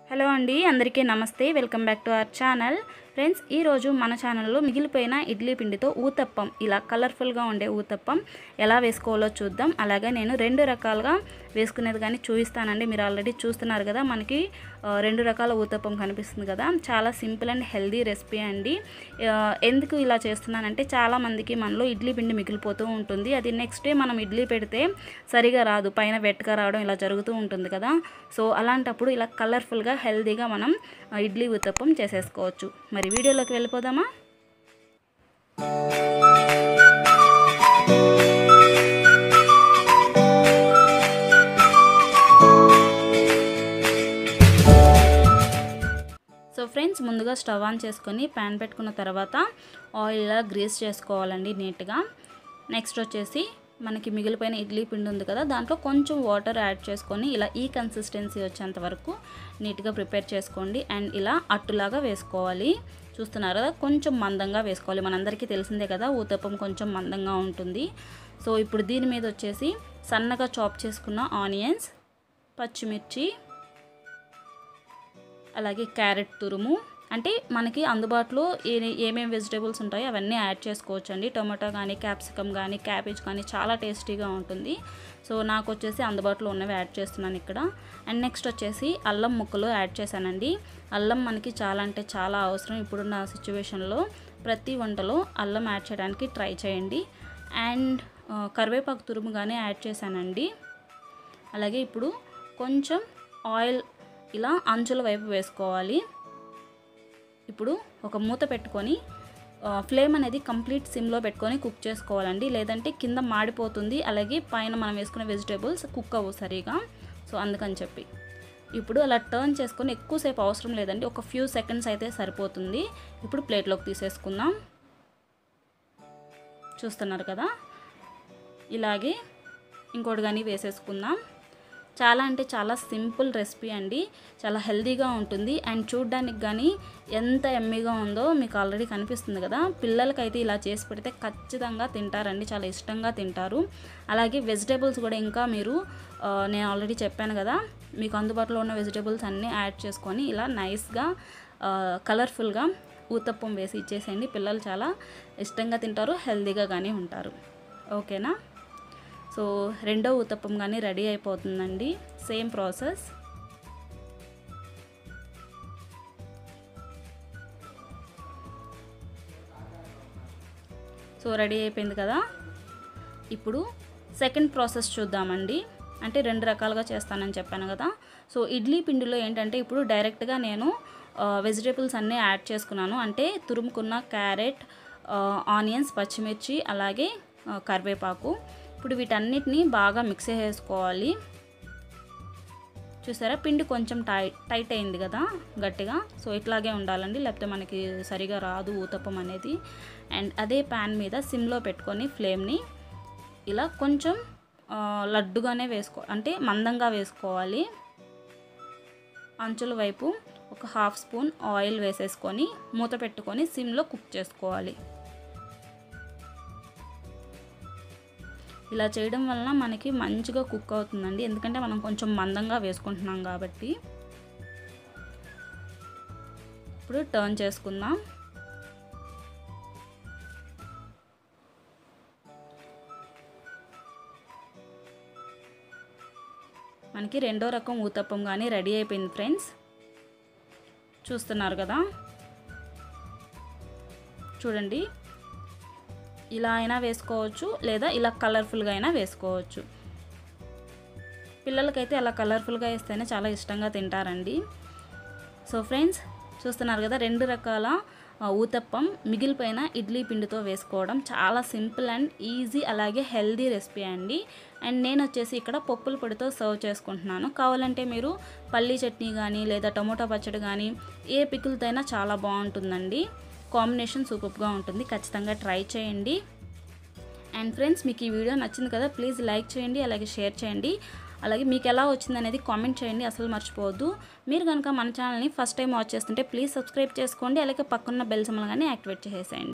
hello అండి అందరికీ నమస్తే welcome back to our channel friends ఈరోజు మన ఛానల్లో మిగిలిపోయిన ఇడ్లీ పిండితో ఊతప్పం ఇలా కలర్ఫుల్గా ఉండే ఊతప్పం ఎలా వేసుకోవాలో చూద్దాం అలాగే నేను రెండు రకాలుగా వేసుకునేది కానీ చూపిస్తానండి మీరు ఆల్రెడీ చూస్తున్నారు కదా మనకి ఆ, రెండు రకాల ఊతప్పం కనిపిస్తుంది కదా చాలా సింపుల్ అండ్ హెల్దీ రెసిపీ అండి ఆ, ఎందుకు ఇలా చేస్తున్నానంటే చాలా మందికి మనలో ఇడ్లీ పిండి మిగిలిపోతూ ఉంటుంది అది నెక్స్ట్ డే మనం ఇడ్లీ పెడితే సరిగా రాదు పైన వెట్గా రావడం ఇలా జరుగుతూ ఉంటుంది కదా సో అలాంటప్పుడు ఇలా కలర్ఫుల్గా హెల్దీగా మనం ఆ, ఇడ్లీ ఉత్తప్పం చేసేసుకోవచ్చు మరి వీడియోలోకి వెళ్ళిపోదామా సో ఫ్రెండ్స్ ముందుగా స్టవ్ ఆన్ చేసుకొని ప్యాన్ పెట్టుకున్న తర్వాత ఆయిల్ ఇలా గ్రీస్ చేసుకోవాలండి నీట్గా నెక్స్ట్ వచ్చేసి మనకి మిగిలిపోయిన ఇడ్లీ పిండి ఉంది కదా దాంట్లో కొంచెం వాటర్ యాడ్ చేసుకొని ఇలా ఈ కన్సిస్టెన్సీ వచ్చేంత వరకు నీట్గా ప్రిపేర్ చేసుకోండి అండ్ ఇలా అట్టులాగా వేసుకోవాలి చూస్తున్నారు కదా కొంచెం మందంగా వేసుకోవాలి మనందరికీ తెలిసిందే కదా ఊతప్పం కొంచెం మందంగా ఉంటుంది సో ఇప్పుడు దీని మీద వచ్చేసి సన్నగా చాప్ చేసుకున్న ఆనియన్స్ పచ్చిమిర్చి అలాగే క్యారెట్ తురుము అంటే మనకి అందుబాటులో ఏ ఏమేమి వెజిటేబుల్స్ ఉంటాయో అవన్నీ యాడ్ చేసుకోవచ్చు అండి టొమాటో కానీ క్యాప్సికమ్ కానీ క్యాబేజ్ కానీ చాలా టేస్టీగా ఉంటుంది సో నాకు వచ్చేసి అందుబాటులో ఉన్నవి యాడ్ చేస్తున్నాను ఇక్కడ అండ్ నెక్స్ట్ వచ్చేసి అల్లం ముక్కలు యాడ్ చేశానండి అల్లం మనకి చాలా అంటే చాలా అవసరం ఇప్పుడున్న సిచ్యువేషన్లో ప్రతి వంటలో అల్లం యాడ్ చేయడానికి ట్రై చేయండి అండ్ ఆ, కరివేపాకు తురుము కానీ యాడ్ చేశానండి అలాగే ఇప్పుడు కొంచెం ఆయిల్ ఇలా అంచుల వైపు వేసుకోవాలి ఇప్పుడు ఒక మూత పెట్టుకొని ఆ, ఫ్లేమ్ అనేది కంప్లీట్ సిమ్లో పెట్టుకొని కుక్ చేసుకోవాలండి లేదంటే కింద మాడిపోతుంది అలాగే పైన మనం వేసుకునే వెజిటేబుల్స్ కుక్ అవ్వు సరిగా సో అందుకని చెప్పి ఇప్పుడు అలా టర్న్ చేసుకొని ఎక్కువసేపు అవసరం లేదండి ఒక ఫ్యూ సెకండ్స్ అయితే సరిపోతుంది ఇప్పుడు ప్లేట్లోకి తీసేసుకుందాం చూస్తున్నారు కదా ఇలాగే ఇంకోటి కానీ వేసేసుకుందాం చాలా అంటే చాలా సింపుల్ రెసిపీ అండి చాలా హెల్తీగా ఉంటుంది అండ్ చూడ్డానికి కానీ ఎంత ఎమ్మీగా ఉందో మీకు ఆల్రెడీ కనిపిస్తుంది కదా పిల్లలకైతే ఇలా చేసి పెడితే ఖచ్చితంగా తింటారండి చాలా ఇష్టంగా తింటారు అలాగే వెజిటేబుల్స్ కూడా ఇంకా మీరు ఆ, నేను ఆల్రెడీ చెప్పాను కదా మీకు అందుబాటులో ఉన్న వెజిటేబుల్స్ అన్నీ యాడ్ చేసుకొని ఇలా నైస్గా కలర్ఫుల్గా ఊతప్పం వేసి ఇచ్చేసేయండి పిల్లలు చాలా ఇష్టంగా తింటారు హెల్తీగా కానీ ఉంటారు ఓకేనా సో రెండో ఊతప్పం కానీ రెడీ అయిపోతుందండి సేమ్ ప్రాసెస్ సో రెడీ అయిపోయింది కదా ఇప్పుడు సెకండ్ ప్రాసెస్ చూద్దామండి అంటే రెండు రకాలుగా చేస్తానని చెప్పాను కదా సో ఇడ్లీ పిండిలో ఏంటంటే ఇప్పుడు డైరెక్ట్గా నేను వెజిటేబుల్స్ అన్నీ యాడ్ చేసుకున్నాను అంటే తురుముకున్న క్యారెట్ ఆనియన్స్ పచ్చిమిర్చి అలాగే ఆ, కరివేపాకు ఇప్పుడు వీటన్నిటిని బాగా మిక్స్ చేసుకోవాలి చూసారా పిండి కొంచెం టైట్ టైట్ అయింది కదా గట్టిగా సో ఇట్లాగే ఉండాలండి లేకపోతే మనకి సరిగా రాదు ఊతప్పం అనేది అండ్ అదే ప్యాన్ మీద సిమ్లో పెట్టుకొని ఫ్లేమ్ని ఇలా కొంచెం ఆ, లడ్డుగానే వేసుకో అంటే మందంగా వేసుకోవాలి అంచుల వైపు ఒక హాఫ్ స్పూన్ ఆయిల్ వేసేసుకొని మూత పెట్టుకొని సిమ్లో కుక్ చేసుకోవాలి ఇలా చేయడం వలన మనకి మంచిగా కుక్ అవుతుందండి ఎందుకంటే మనం కొంచెం మందంగా వేసుకుంటున్నాం కాబట్టి ఇప్పుడు టర్న్ చేసుకుందాం మనకి రెండో రకం ఊతప్పం కానీ రెడీ అయిపోయింది ఫ్రెండ్స్ చూస్తున్నారు కదా చూడండి ఇలా అయినా వేసుకోవచ్చు లేదా ఇలా కలర్ఫుల్గా అయినా వేసుకోవచ్చు పిల్లలకైతే అలా కలర్ఫుల్గా వేస్తేనే చాలా ఇష్టంగా తింటారండి సో ఫ్రెండ్స్ చూస్తున్నారు కదా రెండు రకాల ఆ, ఊతప్పం మిగిలిపోయిన ఇడ్లీ పిండితో వేసుకోవడం చాలా సింపుల్ అండ్ ఈజీ అలాగే హెల్దీ రెసిపీ అండి అండ్ నేను వచ్చేసి ఇక్కడ పప్పుల పొడితో సర్వ్ చేసుకుంటున్నాను కావాలంటే మీరు పల్లీ చట్నీ కానీ లేదా టమోటా పచ్చడి కానీ ఏ పికిల్తో అయినా చాలా బాగుంటుందండి కాంబినేషన్ సూపర్గా ఉంటుంది ఖచ్చితంగా ట్రై చేయండి అండ్ ఫ్రెండ్స్ మీకు ఈ వీడియో నచ్చింది కదా ప్లీజ్ లైక్ చేయండి అలాగే షేర్ చేయండి అలాగే మీకు ఎలా వచ్చింది అనేది కామెంట్ చేయండి అసలు మర్చిపోవద్దు మీరు కనుక మన ఛానల్ని ఫస్ట్ టైం వాచ్ చేస్తుంటే ప్లీజ్ సబ్స్క్రైబ్ చేసుకోండి అలాగే పక్కన్న బెల్ సింబల్ కానీ యాక్టివేట్ చేసేయండి